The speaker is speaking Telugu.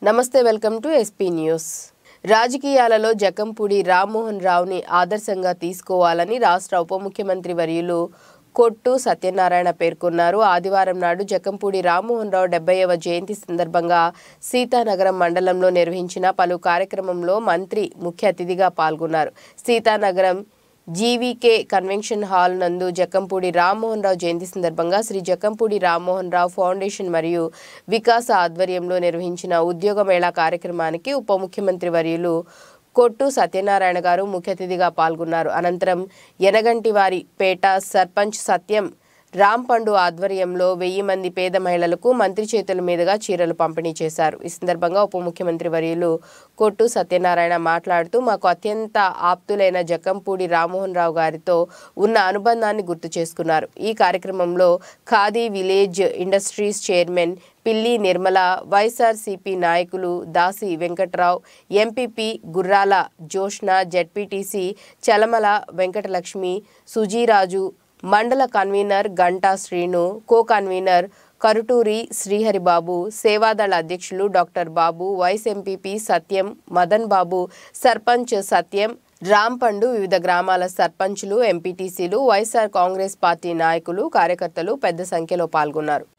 నమస్తే వెల్కమ్ టు ఎస్పీ న్యూస్ రాజకీయాలలో జకంపూడి రామ్మోహన్ రావుని ఆదర్శంగా తీసుకోవాలని రాష్ట్ర ఉప ముఖ్యమంత్రి వర్యులు కొట్టు సత్యనారాయణ పేర్కొన్నారు ఆదివారం నాడు జకంపూడి రామ్మోహన్ రావు డెబ్బైవ జయంతి సందర్భంగా సీతానగరం మండలంలో నిర్వహించిన పలు కార్యక్రమంలో మంత్రి ముఖ్య అతిథిగా పాల్గొన్నారు సీతానగరం జీవీకే కన్వెన్షన్ హాల్ నందు జక్కంపూడి రామ్మోహన్ రావు జయంతి సందర్భంగా శ్రీ జక్కంపూడి రామ్మోహన్ రావు ఫౌండేషన్ మరియు వికాస ఆధ్వర్యంలో నిర్వహించిన ఉద్యోగ మేళా కార్యక్రమానికి ఉప ముఖ్యమంత్రి వర్యులు కొట్టు సత్యనారాయణ గారు ముఖ్య అతిథిగా పాల్గొన్నారు అనంతరం యనగంటి వారి పేట సర్పంచ్ సత్యం రాంపండు ఆధ్వర్యంలో వెయ్యి మంది పేద మహిళలకు మంత్రి చేతుల మీదుగా చీరలు పంపిణీ చేశారు ఈ సందర్భంగా ఉప ముఖ్యమంత్రి వర్యులు కొట్టు సత్యనారాయణ మాట్లాడుతూ మాకు అత్యంత ఆప్తులైన జక్కంపూడి రామ్మోహన్ రావు గారితో ఉన్న అనుబంధాన్ని గుర్తు చేసుకున్నారు ఈ కార్యక్రమంలో ఖాదీ విలేజ్ ఇండస్ట్రీస్ చైర్మన్ పిల్లి నిర్మల వైఎస్ఆర్సీపీ నాయకులు దాసి వెంకట్రావు ఎంపీపీ గుర్రాల జోష్న జెడ్పీటీసీ చలమల వెంకటలక్ష్మి సుజీరాజు మండల convener Ganta Srinu co convener Karuturi Sriharibabu Sevadal అధ్యక్షులు doctor Babu vice MPP Satyam Madan Babu sarpanch Satyam Rampandu వివిధ గ్రామాల సర్పంచులు ఎంపీటీసీలు వైఎస్ఆర్ కాంగ్రెస్ పార్టీ నాయకులు కార్యకర్తలు పెద్ద సంఖ్యలో పాల్గొన్నారు